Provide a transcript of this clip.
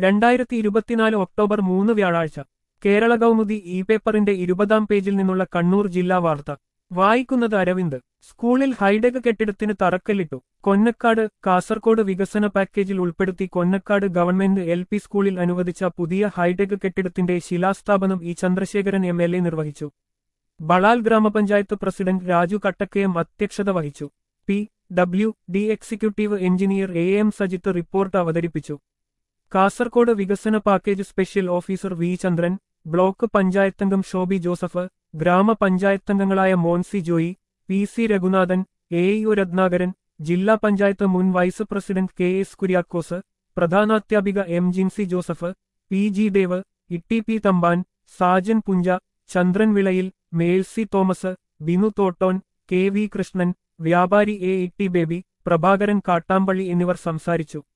രണ്ടായിരത്തി ഇരുപത്തിനാല് ഒക്ടോബർ മൂന്ന് വ്യാഴാഴ്ച കേരള കൗമുദി ഇ പേപ്പറിന്റെ ഇരുപതാം പേജിൽ നിന്നുള്ള കണ്ണൂർ ജില്ലാ വാർത്ത വായിക്കുന്നത് അരവിന്ദ് സ്കൂളിൽ ഹൈടെക് കെട്ടിടത്തിന് തറക്കല്ലിട്ടു കൊന്നക്കാട് കാസർകോട് വികസന പാക്കേജിൽ ഉൾപ്പെടുത്തി കൊന്നക്കാട് ഗവൺമെന്റ് എൽ പി സ്കൂളിൽ അനുവദിച്ച പുതിയ ഹൈടെക് കെട്ടിടത്തിന്റെ ശിലാസ്ഥാപനം E Chandrasekharan M L A നിർവഹിച്ചു ബളാൽ ഗ്രാമപഞ്ചായത്ത് പ്രസിഡന്റ് രാജു കട്ടക്കയം അധ്യക്ഷത വഹിച്ചു P W D executive engineer A M Sajith report അവതരിപ്പിച്ചു കാസർകോട് വികസന package special officer V Chandran block പഞ്ചായത്തംഗം ഷോബി ജോസഫ് ഗ്രാമപഞ്ചായത്തംഗങ്ങളായ Monsi Joy P C Raghunathan A U Ratnakaran ജില്ലാ പഞ്ചായത്ത് മുൻ vice president K S Kuriakose പ്രധാനാധ്യാപിക M Jincy Joseph P G Dev Itty P Thampan Sajan Puncha Chandran Vilayil Mercy Thomas Binu Thotton K V Krishnan വ്യാപാരി A Itty Baby Prabhakaran Kattampally എന്നിവർ സംസാരിച്ചു